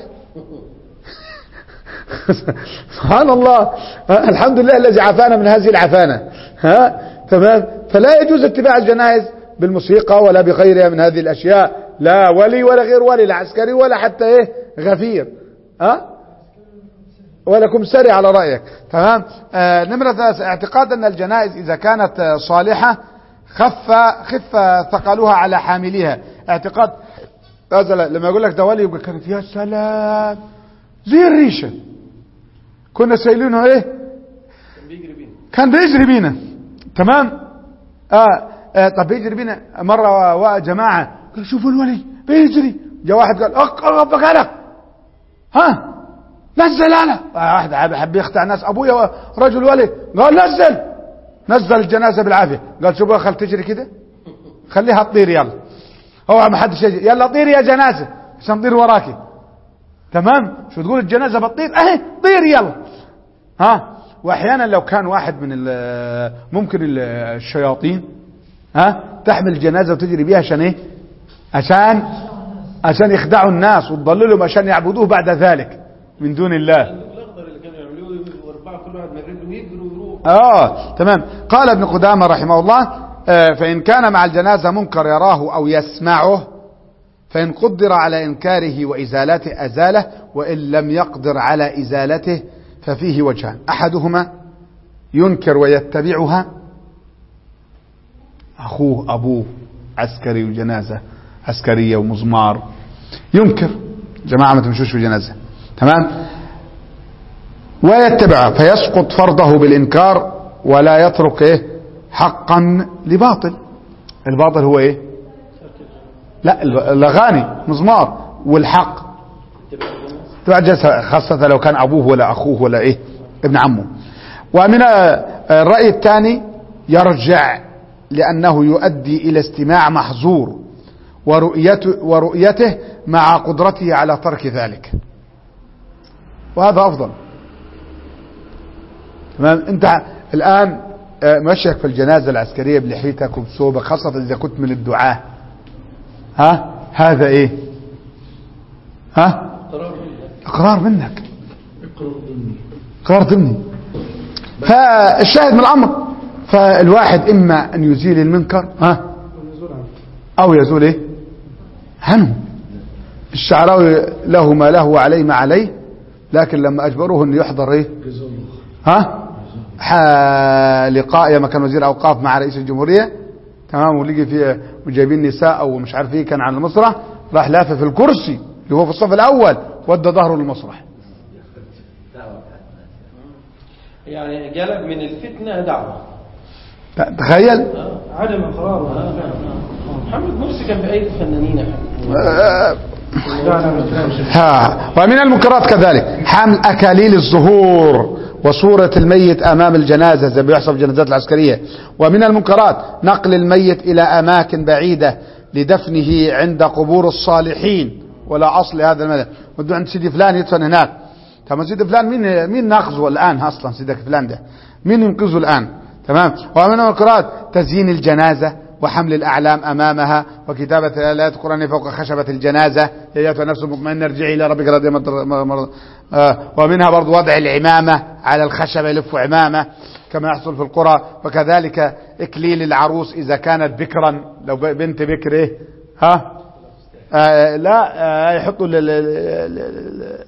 سبحان الله ها؟ الحمد لله الذي عافانا من هذه العفانه ها تمام فلا يجوز اتباع الجنائز بالموسيقى ولا بغيرها من هذه الاشياء لا ولي ولا غير ولي لا عسكري ولا حتى ايه غفير ها ولا كمسري على رأيك تمام آه نمرة ثلاثة اعتقاد أن الجنائز إذا كانت آه، صالحة خف خف ثقلها على حامليها اعتقاد هذا لا- لما يقول لك ده ولي يبقى كانت يا سلام زي الريشة كنا سايلينه ايه كان بيجري بينا كان بيجري بينا تمام آه, آه طب بيجري بينا مرة و- و- جماعة قال شوفوا الولي بيجري جاء واحد قال اق ربك على ها نزل انا واحد حب حب يخدع الناس ابويا رجل ولي قال نزل نزل الجنازة بالعافية قال شوفوا خل تجري كده خليها تطير يلا هو ما حدش يجي يلا طير يا جنازة عشان تطير وراكي تمام شو تقول الجنازة بتطير اهي طير يلا ها واحيانا لو كان واحد من ال- ممكن ال- الشياطين ها تحمل الجنازة وتجري بيها عشان ايه عشان عشان يخدعوا الناس وتضللهم عشان يعبدوه بعد ذلك من دون الله الاخضر اللي كانوا يعملوه واربعه كل واحد من رجله ويجروا ويروح اه تمام قال ابن قدامة رحمه الله آه فإن كان مع الجنازة منكر يراه أو يسمعه فإن قدر على إنكاره وإزالته أزاله وإن لم يقدر على إزالته ففيه وجهان أحدهما ينكر ويتبعها أخوه أبوه عسكري وجنازة عسكرية ومزمار ينكر جماعة ما تمشوش في جنازة تمام ويتبعها فيسقط فرضه بالإنكار ولا يترك إيه حقا لباطل الباطل هو إيه لا الب- الأغاني مزمار والحق تبع الجنازة. تبع جلسة خاصة لو كان أبوه ولا أخوه ولا إيه ابن عمه ومن آه، الرأي الثاني يرجع لأنه يؤدي إلى استماع محظور ورؤيته, ورؤيته مع قدرته على ترك ذلك وهذا أفضل تمام أنت الآن آه، مشيك في الجنازة العسكرية بلحيتك وبثوبك خاصة إذا كنت من الدعاة ها هذا إيه ها قرار منك اقرار منك اقرار ضمني فالشاهد من الامر فالواحد اما ان يزيل المنكر ها او يزول ايه عنه الشعراوي له ما له وعليه ما عليه لكن لما اجبروه انه يحضر ايه ها ح- لقاء يوم كان وزير اوقاف مع رئيس الجمهوريه تمام ولقي فيه وجايبين نساء او مش عارف ايه كان على المسرح راح لافف الكرسي اللي هو في الصف الاول ودى ظهره للمسرح يعني جلب من الفتنة دعوة ت- تخيل آه، عدم اقرار آه، محمد مرسي كان بأيدي الفنانين يا حبيبي. آه، لا لا ما تفهمش. ها ومن المنكرات كذلك حمل أكاليل الظهور وصورة الميت أمام الجنازة زي ما بيحصل في الجنازات العسكرية ومن المنكرات نقل الميت إلى أماكن بعيدة لدفنه عند قبور الصالحين ولا أصل هذا المذهب ودوا عند سيدي فلان يدفن هناك طب ما سيدي فلان مين مين ناخذه الآن أصلا سيدي فلان ده مين ينقذه الآن تمام ومن المنكرات تزيين الجنازة وحمل الأعلام أمامها وكتابة الآيات القرآنية فوق خشبة الجنازة يا أيتها النفس المطمئنة ارجعي إلى ربك راضية مرض- مرض- آه، ومنها برضو وضع العمامة على الخشبة يلف عمامة كما يحصل في القرى وكذلك إكليل العروس إذا كانت بكرا لو ب- بنت بكر إيه ها آه لا آه يحطوا ال- ال- ال- ال-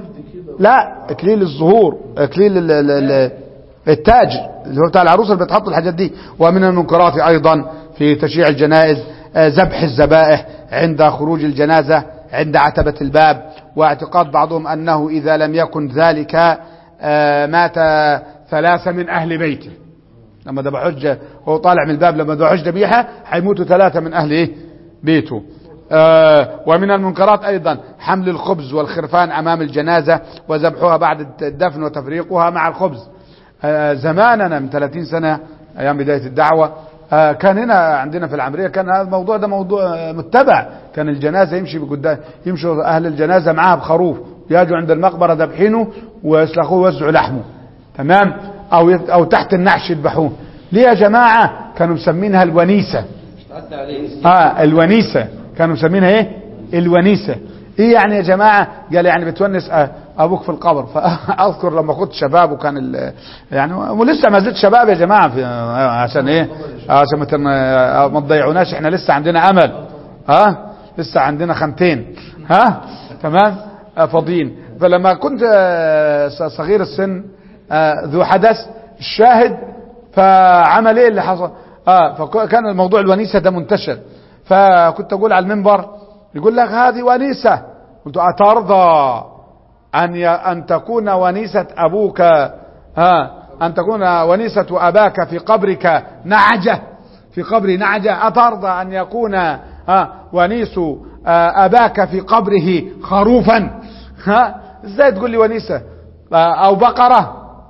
لا اكليل الظهور اكليل ال- ال- ال- التاج اللي هو بتاع العروس اللي بتحط الحاجات دي ومن المنكرات ايضا في تشييع الجنائز آه، ذبح الذبائح عند خروج الجنازه عند عتبه الباب واعتقاد بعضهم انه اذا لم يكن ذلك آه، مات ثلاثه من اهل بيته لما ذبح حجه هو طالع من الباب لما ذبح حجه ذبيحه حيموتوا ثلاثه من اهل ايه بيته آه ومن المنكرات ايضا حمل الخبز والخرفان امام الجنازه وذبحها بعد الدفن وتفريقها مع الخبز آه زماننا من 30 سنه ايام بدايه الدعوه آه كان هنا عندنا في العمريه كان هذا الموضوع ده موضوع آه، متبع كان الجنازه يمشي بقدام يمشوا اهل الجنازه معاها بخروف يجوا عند المقبره ذبحينه ويسلخوه ويوزعوا لحمه تمام او يت- او تحت النعش يذبحوه ليه يا جماعه كانوا مسمينها الونيسه مش تعدى عليه اه الونيسة كانوا مسمينها ايه الونيسة ايه يعني يا جماعة قال يعني بتونس آه، ابوك في القبر فاذكر لما كنت شباب وكان ال- يعني ولسه ما زلت شباب يا جماعة في آه، عشان ايه آه، عشان ما تن- آه، ما تضيعوناش احنا لسه عندنا امل ها لسه عندنا خمتين ها تمام آه، فاضيين فلما كنت آه، ص- صغير السن آه، ذو حدث الشاهد فعمل ايه اللي حصل اه فكان الموضوع الونيسه ده منتشر فكنت اقول على المنبر يقول لك هذه ونيسه قلت اترضى ان ي... ان تكون ونيسه ابوك ها ان تكون ونيسه اباك في قبرك نعجه في قبر نعجه اترضى ان يكون ها ونيس آه، اباك في قبره خروفا ها ازاي تقول لي ونيسه آه، او بقره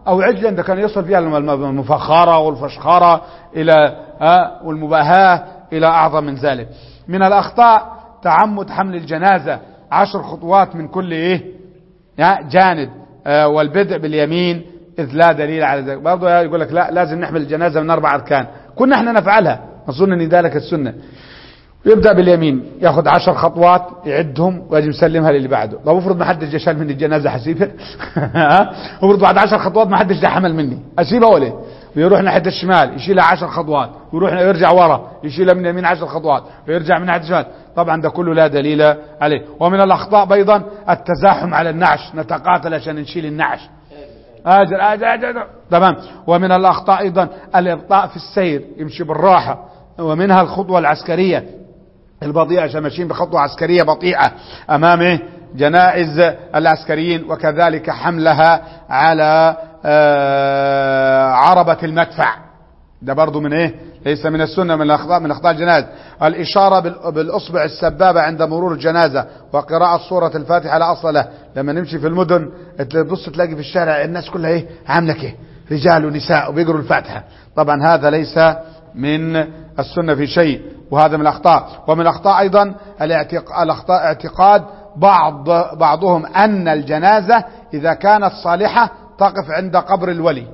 او عجلا ده كان يصل فيها الم- الم- المفخره والفشخره الى ها والمباهاه الى اعظم من ذلك من الاخطاء تعمد حمل الجنازه عشر خطوات من كل ايه يا جانب آه، والبدء باليمين إذ لا دليل على ذلك برضه يقول لك لا لازم نحمل الجنازة من أربع أركان كنا احنا نفعلها أظن أن ذلك السنة يبدأ باليمين ياخذ عشر خطوات يعدهم ويجي يسلمها للي بعده طب افرض ما حدش جا شال مني الجنازة حسيبها ها؟ افرض بعد عشر خطوات ما حدش جا حمل مني أسيبها ولا إيه؟ ويروح ناحية الشمال يشيلها عشر خطوات ويروح يرجع ورا يشيلها من اليمين عشر خطوات ويرجع من ناحية الشمال طبعا ده كله لا دليل عليه ومن الأخطاء أيضا التزاحم على النعش نتقاتل عشان نشيل النعش اجر اجر اجر تمام ومن الاخطاء ايضا الابطاء في السير يمشي بالراحه ومنها الخطوه العسكريه البطيئه عشان ماشيين بخطوه عسكريه بطيئه امام إيه؟ جنائز العسكريين وكذلك حملها على آه، عربه المدفع ده برضو من ايه ليس من السنة من الاخطاء من اخطاء الجنائز الاشارة بال- بالاصبع السبابة عند مرور الجنازة وقراءة سورة الفاتحة لا اصل له لما نمشي في المدن تبص تلاقي في الشارع الناس كلها ايه عاملة كده رجال ونساء وبيقروا الفاتحة طبعا هذا ليس من السنة في شيء وهذا من الاخطاء ومن الاخطاء ايضا الاعتق... الاخطاء اعتقاد بعض بعضهم ان الجنازة اذا كانت صالحة تقف عند قبر الولي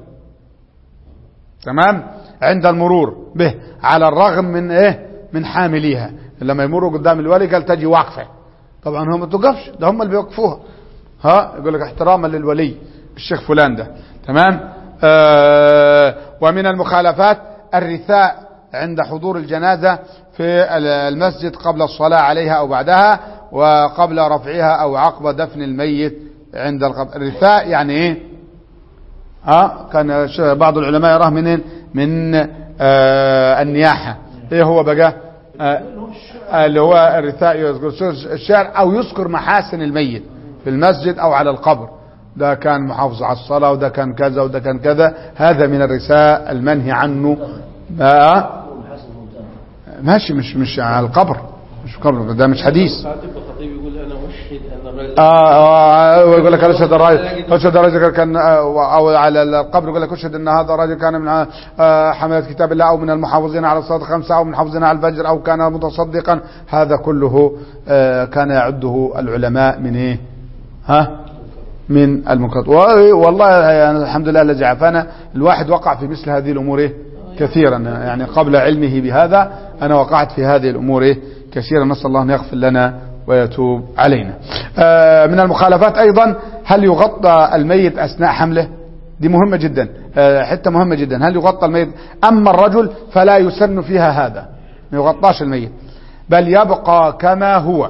تمام عند المرور به على الرغم من ايه من حامليها لما يمروا قدام الولي قال تجي واقفه طبعا هم ما توقفش ده هم اللي بيوقفوها ها يقول لك احتراما للولي الشيخ فلان ده تمام آه ومن المخالفات الرثاء عند حضور الجنازة في المسجد قبل الصلاة عليها أو بعدها وقبل رفعها أو عقب دفن الميت عند القبر الرثاء يعني ايه ها كان ش- بعض العلماء يراه من من آه النياحة ايه هو بقى آه آه، اللي هو الرثاء يذكر الشعر او يذكر محاسن الميت في المسجد او على القبر ده كان محافظ على الصلاة وده كان كذا وده كان كذا هذا من الرثاء المنهي عنه آه ماشي مش مش على القبر مش قبر ده مش حديث ساعات يبقى الخطيب يقول انا اشهد ان الرجل آه آه ويقول لك اشهد الرجل اشهد الرجل كان آه، او على القبر يقول لك اشهد ان هذا الرجل كان من آه، حملة كتاب الله او من المحافظين على الصلاه الخمسه او من المحافظين على الفجر او كان متصدقا هذا كله آه، كان يعده العلماء من ايه؟ ها؟ من المنكرات و- والله يعني الحمد لله الذي عافانا الواحد وقع في مثل هذه الامور ايه؟ كثيرا يعني قبل علمه بهذا انا وقعت في هذه الامور ايه؟ كثيرا نسال الله ان يغفر لنا ويتوب علينا. آه، من المخالفات ايضا هل يغطى الميت اثناء حمله؟ دي مهمه جدا آه، حته مهمه جدا هل يغطى الميت؟ اما الرجل فلا يسن فيها هذا ما يغطاش الميت بل يبقى كما هو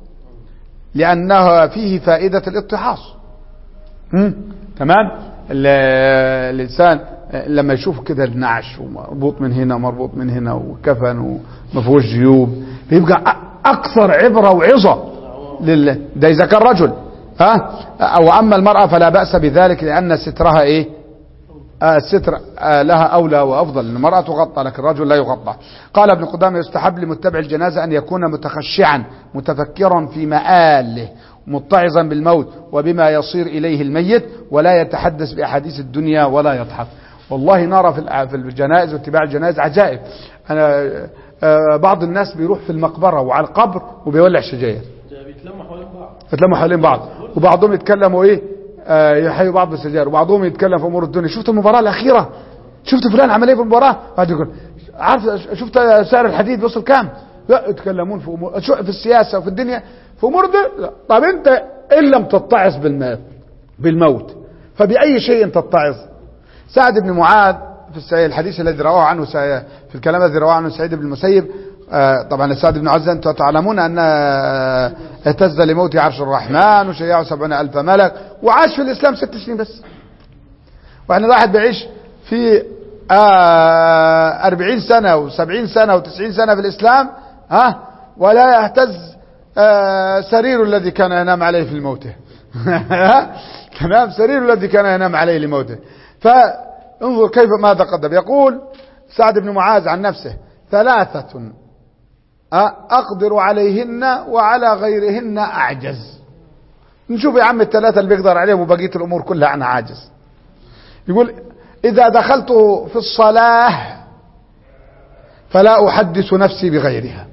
لانه فيه فائده الاتحاص. مم. تمام ال- الانسان لما يشوف كده النعش ومربوط من هنا ومربوط من هنا وكفن وما فيهوش جيوب بيبقى أ- اكثر عبره وعظه لله ده اذا كان رجل ها او اما المراه فلا باس بذلك لان سترها ايه آه، الستر آه، لها أولى وأفضل المرأة تغطى لكن الرجل لا يغطى قال ابن قدامة يستحب لمتبع الجنازة أن يكون متخشعا متفكرا في مآله متعظا بالموت وبما يصير إليه الميت ولا يتحدث بأحاديث الدنيا ولا يضحك والله نرى في الع- في الجنائز واتباع الجنائز عجائب أنا آه، بعض الناس بيروح في المقبرة وعلى القبر وبيولع شجاير ده بيتلموا حوالين بعض يتلموا حوالين بعض وبعضهم يتكلموا ايه آه يحيوا بعض بالسجاير وبعضهم يتكلم في امور الدنيا شفت المباراه الاخيره شفت فلان عمل ايه في المباراه بعد يقول عارف شفت سعر الحديد وصل كام لا يتكلمون في امور شو- في السياسه وفي الدنيا في امور دي لا. طب انت ان لم تتعظ بالموت بالموت فباي شيء تتعظ سعد بن معاذ في السي- الحديث الذي رواه عنه سي- في الكلام الذي رواه عنه سعيد بن المسيب آه، طبعا سعد بن معاذ انتم تعلمون ان آه، اهتز لموت عرش الرحمن وشيعه سبعين الف ملك وعاش في الاسلام ست سنين بس واحنا الواحد بيعيش في آه، أربعين سنة وسبعين سنة وتسعين سنة في الإسلام ها ولا يهتز آه، سرير الذي كان ينام عليه في الموت تمام سرير الذي كان ينام عليه لموته فانظر كيف ماذا قدم يقول سعد بن معاذ عن نفسه ثلاثة أه، أقدر عليهن وعلى غيرهن أعجز نشوف يا عم الثلاثة اللي بيقدر عليهم وبقية الأمور كلها أنا عاجز يقول إذا دخلت في الصلاة فلا أحدث نفسي بغيرها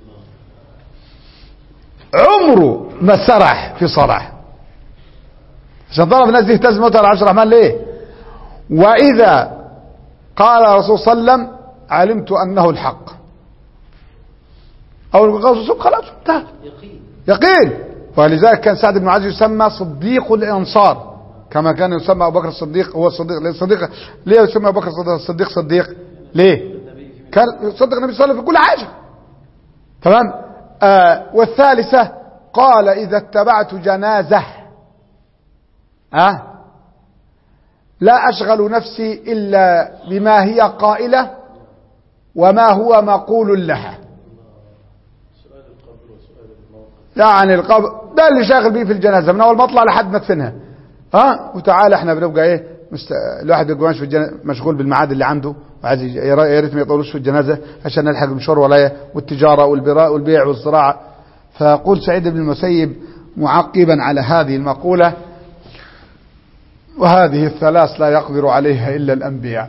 عمره ما سرح في صلاة عشان طلب الناس يهتز موتى العرش الرحمن ليه وإذا قال الرسول صلى الله عليه وسلم علمت أنه الحق أو الرسول خلاص انتهى يقين يقين ولذلك كان سعد بن معاذ يسمى صديق الانصار كما كان يسمى ابو بكر الصديق هو الصديق ليه الصديق ليه يسمى ابو بكر الصديق صديق ليه كان يصدق النبي صلى الله عليه وسلم في كل حاجه تمام آه والثالثه قال اذا اتبعت جنازه آه لا اشغل نفسي الا بما هي قائله وما هو مقول لها يعني القبر ده اللي شاغل بيه في الجنازه من اول ما اطلع لحد ما ادفنها ها وتعالى احنا بنبقى ايه مست... الواحد بيبقى ماشي في الجنازة مشغول بالميعاد اللي عنده وعايز يج- يا ري- يا ريت ما يطولوش في الجنازه عشان نلحق المشوار ورايا والتجاره والبراء والبيع والزراعه فيقول سعيد بن المسيب معقبا على هذه المقوله وهذه الثلاث لا يقدر عليها الا الانبياء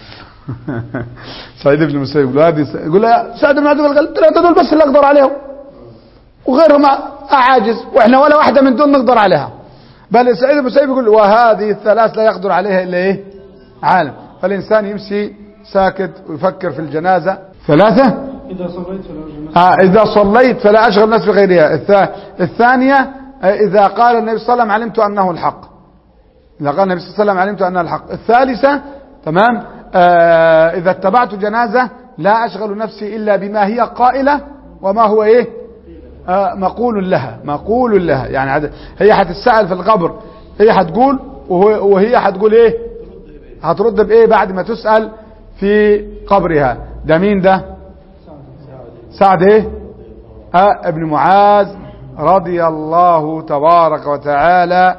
سعيد بن المسيب يقول هذه يقول له سعد بن عبد الله قال ثلاثه دول بس اللي اقدر عليهم وغيرهم أعاجز وإحنا ولا واحدة من دول نقدر عليها بل سعيد بن المسيب يقول وهذه الثلاث لا يقدر عليها إلا إيه عالم فالإنسان يمشي ساكت ويفكر في الجنازة ثلاثة إذا صليت فلا أجل آه إذا صليت فلا أشغل نفسي بغيرها الث- الثانية آه، إذا قال النبي صلى الله عليه وسلم علمت أنه الحق إذا قال النبي صلى الله عليه وسلم علمت أنه الحق الثالثة تمام آه إذا اتبعت جنازة لا أشغل نفسي إلا بما هي قائلة وما هو إيه آه مقول لها مقول لها يعني عد- هي هتتسأل في القبر هي هتقول وهو- وهي هتقول إيه هترد بإيه بعد ما تسأل في قبرها ده مين ده سعد ايه آه ابن معاذ رضي الله تبارك وتعالى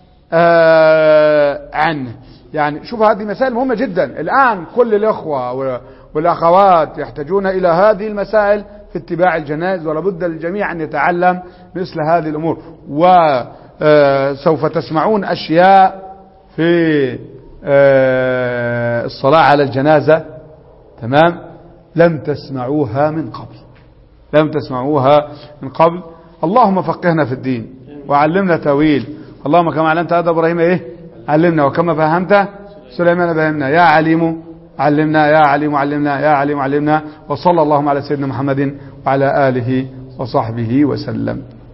آه عنه يعني شوف هذه مسائل مهمة جدا الآن كل الإخوة و- والأخوات يحتاجون إلى هذه المسائل في اتباع الجنائز ولابد للجميع أن يتعلم مثل هذه الأمور وسوف تسمعون أشياء في آه، الصلاة على الجنازة تمام لم تسمعوها من قبل لم تسمعوها من قبل اللهم فقهنا في الدين وعلمنا تاويل اللهم كما علمت هذا ابراهيم ايه علمنا وكما فهمت سليمان فهمنا يا عليم علمنا يا عليم علمنا يا عليم علمنا وصلى اللهم على سيدنا محمد وعلى اله وصحبه وسلم